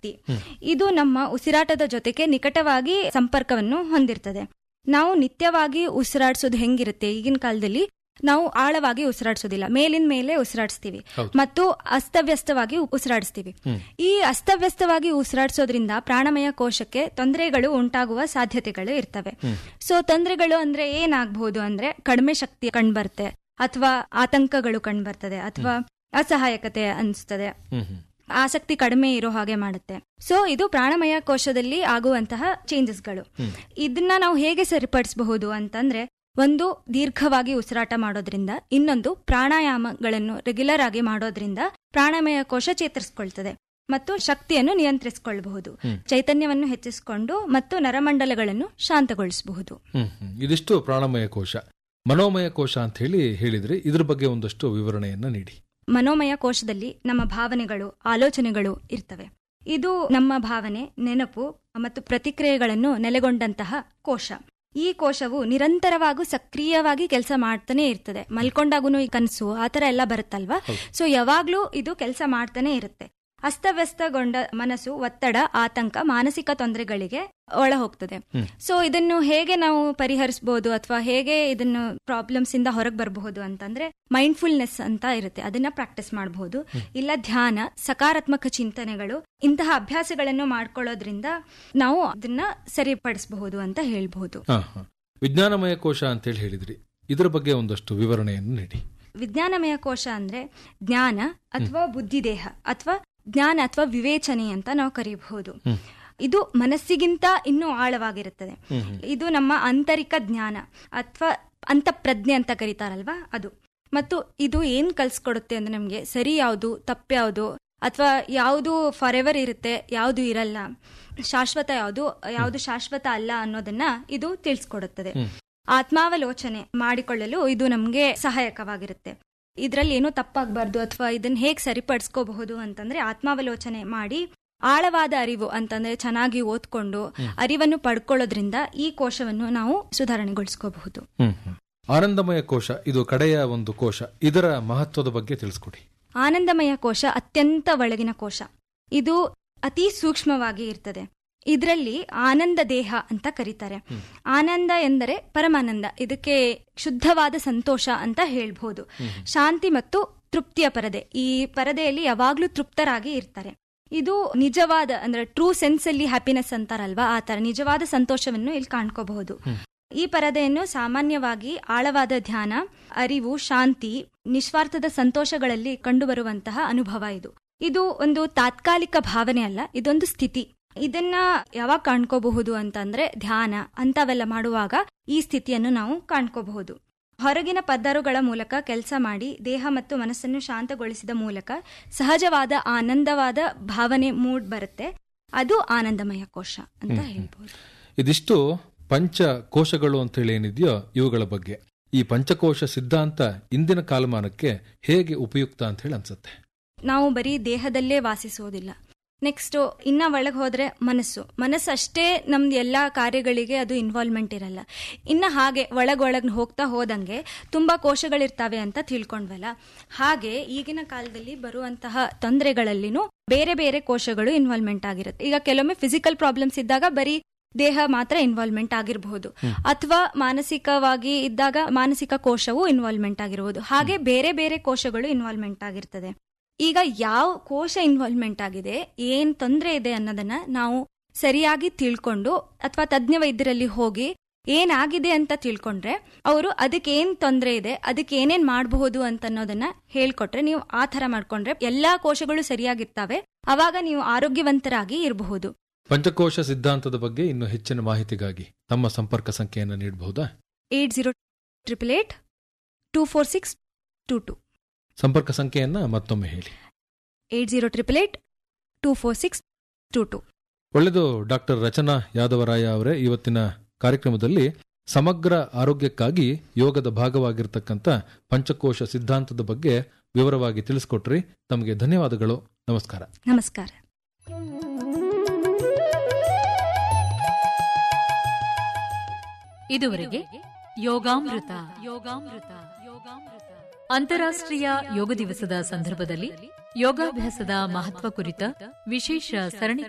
ಶಕ್ತಿ ಇದು ನಮ್ಮ ಉಸಿರಾಟದ ಜೊತೆಗೆ ನಿಕಟವಾಗಿ ಸಂಪರ್ಕವನ್ನು ಹೊಂದಿರ್ತದೆ ನಾವು ನಿತ್ಯವಾಗಿ ಉಸಿರಾಡಿಸೋದು ಹೆಂಗಿರುತ್ತೆ ಈಗಿನ ಕಾಲದಲ್ಲಿ ನಾವು ಆಳವಾಗಿ ಉಸಿರಾಡಿಸೋದಿಲ್ಲ ಮೇಲಿನ ಮೇಲೆ ಉಸಿರಾಡಿಸ್ತೀವಿ ಹೌದು. ಮತ್ತು ಅಸ್ತವ್ಯಸ್ತವಾಗಿ ಉಸಿರಾಡಿಸ್ತೀವಿ ಈ ಅಸ್ತವ್ಯಸ್ತವಾಗಿ ಉಸಿರಾಡಿಸೋದ್ರಿಂದ ಪ್ರಾಣಮಯ ಕೋಶಕ್ಕೆ ತೊಂದರೆಗಳು ಉಂಟಾಗುವ ಸಾಧ್ಯತೆಗಳು ಇರ್ತವೆ ಸೊ ತೊಂದರೆಗಳು ಅಂದ್ರೆ ಏನಾಗಬಹುದು ಅಂದ್ರೆ ಕಡಿಮೆ ಶಕ್ತಿ ಕಂಡ್ಬರುತ್ತೆ ಅಥವಾ ಆತಂಕಗಳು ಕಂಡ್ಬರ್ತದೆ ಅಥವಾ ಅಸಹಾಯಕತೆ ಅನಿಸ್ತದೆ ಹ್ಮ್ ಹ್ಮ್ ಆಸಕ್ತಿ ಕಡಿಮೆ ಇರೋ ಹಾಗೆ ಮಾಡುತ್ತೆ ಸೊ ಇದು ಪ್ರಾಣಮಯ ಕೋಶದಲ್ಲಿ ಆಗುವಂತಹ ಚೇಂಜಸ್ಗಳು ಇದನ್ನ ನಾವು ಹೇಗೆ ಸರಿಪಡಿಸಬಹುದು ಅಂತಂದ್ರೆ ಒಂದು ದೀರ್ಘವಾಗಿ ಉಸಿರಾಟ ಮಾಡೋದ್ರಿಂದ ಇನ್ನೊಂದು ಪ್ರಾಣಾಯಾಮಗಳನ್ನು ರೆಗ್ಯುಲರ್ ಆಗಿ ಮಾಡೋದ್ರಿಂದ ಪ್ರಾಣಮಯ ಕೋಶ ಚೇತರಿಸಿಕೊಳ್ತದೆ ಮತ್ತು ಶಕ್ತಿಯನ್ನು ನಿಯಂತ್ರಿಸಿಕೊಳ್ಳಬಹುದು ಚೈತನ್ಯವನ್ನು ಹೆಚ್ಚಿಸಿಕೊಂಡು ಮತ್ತು ನರಮಂಡಲಗಳನ್ನು ಶಾಂತಗೊಳಿಸಬಹುದು ಹ್ಮ್ ಹ್ಮ್. ಇದಿಷ್ಟು ಪ್ರಾಣಮಯ ಕೋಶ ಮನೋಮಯ ಕೋಶ ಅಂತ ಹೇಳಿ ಹೇಳಿದ್ರಿ ಇದ್ರ ಬಗ್ಗೆ ಒಂದಷ್ಟು ವಿವರಣೆಯನ್ನ ನೀಡಿ ಮನೋಮಯ ಕೋಶದಲ್ಲಿ ನಮ್ಮ ಭಾವನೆಗಳು ಆಲೋಚನೆಗಳು ಇರ್ತವೆ ಇದು ನಮ್ಮ ಭಾವನೆ ನೆನಪು ಮತ್ತು ಪ್ರತಿಕ್ರಿಯೆಗಳನ್ನು ನೆಲೆಗೊಂಡಂತಹ ಕೋಶ ಈ ಕೋಶವು ನಿರಂತರವಾಗೂ ಸಕ್ರಿಯವಾಗಿ ಕೆಲಸ ಮಾಡ್ತಾನೆ ಇರ್ತದೆ ಮಲ್ಕೊಂಡಾಗೂ ಈ ಕನಸು ಆತರ ಎಲ್ಲ ಬರುತ್ತಲ್ವಾ ಸೊ ಯಾವಾಗ್ಲೂ ಇದು ಕೆಲಸ ಮಾಡ್ತಾನೆ ಇರುತ್ತೆ ಅಸ್ತವ್ಯಸ್ತಗೊಂಡ ಮನಸ್ಸು ಒತ್ತಡ ಆತಂಕ ಮಾನಸಿಕ ತೊಂದರೆಗಳಿಗೆ ಒಳ ಹೋಗ್ತದೆ ಸೊ ಇದನ್ನು ಹೇಗೆ ನಾವು ಪರಿಹರಿಸಬಹುದು ಅಥವಾ ಹೇಗೆ ಇದನ್ನು ಪ್ರಾಬ್ಲಮ್ಸ್ ಇಂದ ಹೊರಗೆ ಬರಬಹುದು ಅಂತಂದ್ರೆ ಮೈಂಡ್ಫುಲ್ನೆಸ್ ಅಂತ ಇರುತ್ತೆ ಅದನ್ನ ಪ್ರಾಕ್ಟೀಸ್ ಮಾಡಬಹುದು ಇಲ್ಲ ಧ್ಯಾನ ಸಕಾರಾತ್ಮಕ ಚಿಂತನೆಗಳು ಇಂತಹ ಅಭ್ಯಾಸಗಳನ್ನು ಮಾಡ್ಕೊಳ್ಳೋದ್ರಿಂದ ನಾವು ಅದನ್ನ ಸರಿಪಡಿಸಬಹುದು ಅಂತ ಹೇಳ್ಬಹುದು ಹಾ ಹಾ ವಿಜ್ಞಾನಮಯ ಕೋಶ ಅಂತ ಹೇಳಿ ಹೇಳಿದ್ರಿ ಇದರ ಬಗ್ಗೆ ಒಂದಷ್ಟು ವಿವರಣೆಯನ್ನು ನೀಡಿ ವಿಜ್ಞಾನಮಯ ಕೋಶ ಅಂದ್ರೆ ಜ್ಞಾನ ಅಥವಾ ಬುದ್ಧಿದೇಹ ಅಥವಾ ಜ್ಞಾನ ಅಥವಾ ವಿವೇಚನೆ ಅಂತ ನಾವು ಕರೀಬಹುದು ಇದು ಮನಸ್ಸಿಗಿಂತ ಇನ್ನೂ ಆಳವಾಗಿರುತ್ತದೆ ಇದು ನಮ್ಮ ಆಂತರಿಕ ಜ್ಞಾನ ಅಥವಾ ಅಂತಃಪ್ರಜ್ಞೆ ಅಂತ ಕರೀತಾರಲ್ವಾ ಅದು ಮತ್ತು ಇದು ಏನ್ ಕಲ್ಸ್ಕೊಡುತ್ತೆ ಅಂದ್ರೆ ನಮ್ಗೆ ಸರಿ ಯಾವುದು ತಪ್ಪು ಯಾವುದು ಅಥವಾ ಯಾವುದು ಫಾರ್ ಎವರ್ ಇರುತ್ತೆ ಯಾವುದು ಇರಲ್ಲ ಶಾಶ್ವತ ಯಾವುದು ಯಾವುದು ಶಾಶ್ವತ ಅಲ್ಲ ಅನ್ನೋದನ್ನ ಇದು ತಿಳಿಸ್ಕೊಡುತ್ತದೆ ಆತ್ಮಾವಲೋಚನೆ ಮಾಡಿಕೊಳ್ಳಲು ಇದು ನಮ್ಗೆ ಸಹಾಯಕವಾಗಿರುತ್ತೆ ಇದರಲ್ಲಿ ಏನೂ ತಪ್ಪಾಗಬಾರ್ದು ಅಥವಾ ಇದನ್ನ ಹೇಗೆ ಸರಿಪಡಿಸ್ಕೋಬಹುದು ಅಂತಂದ್ರೆ ಆತ್ಮಾವಲೋಚನೆ ಮಾಡಿ ಆಳವಾದ ಅರಿವು ಅಂತಂದ್ರೆ ಚೆನ್ನಾಗಿ ಓದ್ಕೊಂಡು ಅರಿವನ್ನು ಪಡ್ಕೊಳ್ಳೋದ್ರಿಂದ ಈ ಕೋಶವನ್ನು ನಾವು ಸುಧಾರಣೆಗೊಳಿಸ್ಕೋಬಹುದು ಹ್ಮ್ ಹ್ಮ್. ಆನಂದಮಯ ಕೋಶ ಇದು ಕಡೆಯ ಒಂದು ಕೋಶ ಇದರ ಮಹತ್ವದ ಬಗ್ಗೆ ತಿಳಿಸ್ಕೊಡಿ ಆನಂದಮಯ ಕೋಶ ಅತ್ಯಂತ ಒಳಗಿನ ಕೋಶ ಇದು ಅತಿ ಸೂಕ್ಷ್ಮವಾಗಿ ಇರ್ತದೆ ಇದರಲ್ಲಿ ಆನಂದ ದೇಹ ಅಂತ ಕರೀತಾರೆ ಆನಂದ ಎಂದರೆ ಪರಮಾನಂದ ಇದಕ್ಕೆ ಶುದ್ಧವಾದ ಸಂತೋಷ ಅಂತ ಹೇಳ್ಬಹುದು ಶಾಂತಿ ಮತ್ತು ತೃಪ್ತಿಯ ಪರದೆ ಈ ಪರದೆಯಲ್ಲಿ ಯಾವಾಗ್ಲೂ ತೃಪ್ತರಾಗಿ ಇರ್ತಾರೆ ಇದು ನಿಜವಾದ ಅಂದ್ರೆ ಟ್ರೂ ಸೆನ್ಸ್ ಅಲ್ಲಿ ಹ್ಯಾಪಿನೆಸ್ ಅಂತಾರಲ್ವಾ ಆ ತರ ನಿಜವಾದ ಸಂತೋಷವನ್ನು ಇಲ್ಲಿ ಕಾಣ್ಕೋಬಹುದು ಈ ಪರದೆಯನ್ನು ಸಾಮಾನ್ಯವಾಗಿ ಆಳವಾದ ಧ್ಯಾನ ಅರಿವು ಶಾಂತಿ ನಿಸ್ವಾರ್ಥದ ಸಂತೋಷಗಳಲ್ಲಿ ಕಂಡುಬರುವಂತಹ ಅನುಭವ ಇದು ಇದು ಒಂದು ತಾತ್ಕಾಲಿಕ ಭಾವನೆ ಅಲ್ಲ ಇದೊಂದು ಸ್ಥಿತಿ ಇದನ್ನ ಯಾವಾಗ ಕಾಣ್ಕೋಬಹುದು ಅಂತಂದ್ರೆ ಧ್ಯಾನ ಅಂತವೆಲ್ಲ ಮಾಡುವಾಗ ಈ ಸ್ಥಿತಿಯನ್ನು ನಾವು ಕಾಣ್ಕೋಬಹುದು ಹೊರಗಿನ ಪದ್ದರುಗಳ ಮೂಲಕ ಕೆಲಸ ಮಾಡಿ ದೇಹ ಮತ್ತು ಮನಸ್ಸನ್ನು ಶಾಂತಗೊಳಿಸಿದ ಮೂಲಕ ಸಹಜವಾದ ಆನಂದವಾದ ಭಾವನೆ ಮೂಡ್ ಬರುತ್ತೆ ಅದು ಆನಂದಮಯ ಕೋಶ ಅಂತ ಹೇಳ್ಬೋದು ಇದಿಷ್ಟು ಪಂಚ ಕೋಶಗಳು ಅಂತ ಹೇಳಿ ಏನಿದೆಯೋ ಇವುಗಳ ಬಗ್ಗೆ ಈ ಪಂಚಕೋಶ ಸಿದ್ಧಾಂತ ಇಂದಿನ ಕಾಲಮಾನಕ್ಕೆ ಹೇಗೆ ಉಪಯುಕ್ತ ಅಂತ ಹೇಳಿ ಅನ್ಸುತ್ತೆ ನಾವು ಬರೀ ದೇಹದಲ್ಲೇ ವಾಸಿಸೋದಿಲ್ಲ ನೆಕ್ಸ್ಟ್ ಇನ್ನ ಒಳಗೆ ಹೋದ್ರೆ ಮನಸ್ಸು ಮನಸ್ಸು ಅಷ್ಟೇ ನಮ್ದು ಎಲ್ಲಾ ಕಾರ್ಯಗಳಿಗೆ ಅದು ಇನ್ವಾಲ್ವ್ಮೆಂಟ್ ಇರಲ್ಲ ಇನ್ನ ಹಾಗೆ ಒಳಗೊಳಗ್ ಹೋಗ್ತಾ ಹೋದಂಗೆ ತುಂಬಾ ಕೋಶಗಳಿರ್ತಾವೆ ಅಂತ ತಿಳ್ಕೊಂಡ್ವಲ್ಲ ಹಾಗೆ ಈಗಿನ ಕಾಲದಲ್ಲಿ ಬರುವಂತಹ ತೊಂದರೆಗಳಲ್ಲಿನೂ ಬೇರೆ ಬೇರೆ ಕೋಶಗಳು ಇನ್ವಾಲ್ವ್ಮೆಂಟ್ ಆಗಿರುತ್ತೆ ಈಗ ಕೆಲವೊಮ್ಮೆ ಫಿಸಿಕಲ್ ಪ್ರಾಬ್ಲಮ್ಸ್ ಇದ್ದಾಗ ಬರೀ ದೇಹ ಮಾತ್ರ ಇನ್ವಾಲ್ವ್ಮೆಂಟ್ ಆಗಿರಬಹುದು ಅಥವಾ ಮಾನಸಿಕವಾಗಿ ಇದ್ದಾಗ ಮಾನಸಿಕ ಕೋಶವು ಇನ್ವಾಲ್ವ್ಮೆಂಟ್ ಆಗಿರಬಹುದು ಹಾಗೆ ಬೇರೆ ಬೇರೆ ಕೋಶಗಳು ಇನ್ವಾಲ್ವ್ಮೆಂಟ್ ಆಗಿರ್ತದೆ ಈಗ ಯಾವ ಕೋಶ ಇನ್ವಾಲ್ವ್ಮೆಂಟ್ ಆಗಿದೆ ಏನ್ ತೊಂದರೆ ಇದೆ ಅನ್ನೋದನ್ನ ನಾವು ಸರಿಯಾಗಿ ತಿಳ್ಕೊಂಡು ಅಥವಾ ತಜ್ಞ ವೈದ್ಯರಲ್ಲಿ ಹೋಗಿ ಏನಾಗಿದೆ ಅಂತ ತಿಳ್ಕೊಂಡ್ರೆ ಅವರು ಅದಕ್ಕೆ ಏನ್ ತೊಂದರೆ ಇದೆ ಅದಕ್ಕೆ ಏನೇನ್ ಮಾಡಬಹುದು ಅಂತ ಅನ್ನೋದನ್ನ ಹೇಳ್ಕೊಟ್ರೆ ನೀವು ಆ ತರ ಮಾಡ್ಕೊಂಡ್ರೆ ಎಲ್ಲಾ ಕೋಶಗಳು ಸರಿಯಾಗಿರ್ತವೆ ಅವಾಗ ನೀವು ಆರೋಗ್ಯವಂತರಾಗಿ ಇರಬಹುದು ಪಂಚಕೋಶ ಸಿದ್ಧಾಂತದ ಬಗ್ಗೆ ಇನ್ನು ಹೆಚ್ಚಿನ ಮಾಹಿತಿಗಾಗಿ ತಮ್ಮ ಸಂಪರ್ಕ ಸಂಖ್ಯೆಯನ್ನು ನೀಡಬಹುದಾ eight zero triple eight two four six two two ಸಂಪರ್ಕ ಸಂಖ್ಯೆಯನ್ನ ಮತ್ತೊಮ್ಮೆ ಹೇಳಿ eight zero triple eight two four six two two ಒಳ್ಳೆಯದು ಡಾಕ್ಟರ್ ರಚನಾ ಯಾದವರಾಯ ಅವರೇ ಇವತ್ತಿನ ಕಾರ್ಯಕ್ರಮದಲ್ಲಿ ಸಮಗ್ರ ಆರೋಗ್ಯಕ್ಕಾಗಿ ಯೋಗದ ಭಾಗವಾಗಿರ್ತಕ್ಕಂಥ ಪಂಚಕೋಶ ಸಿದ್ಧಾಂತದ ಬಗ್ಗೆ ವಿವರವಾಗಿ ತಿಳಿಸ್ಕೊಟ್ರಿ ತಮಗೆ ಧನ್ಯವಾದಗಳು ನಮಸ್ಕಾರ ನಮಸ್ಕಾರ ಇದುವರೆಗೆ ಯೋಗಾಮೃತ ಯೋಗಾಮೃತ ಯೋಗಾಮೃತ ಅಂತಾರಾಷ್ಟ್ರೀಯ ಯೋಗ ದಿವಸದ ಸಂದರ್ಭದಲ್ಲಿ ಯೋಗಾಭ್ಯಾಸದ ಮಹತ್ವ ಕುರಿತ ವಿಶೇಷ ಸರಣಿ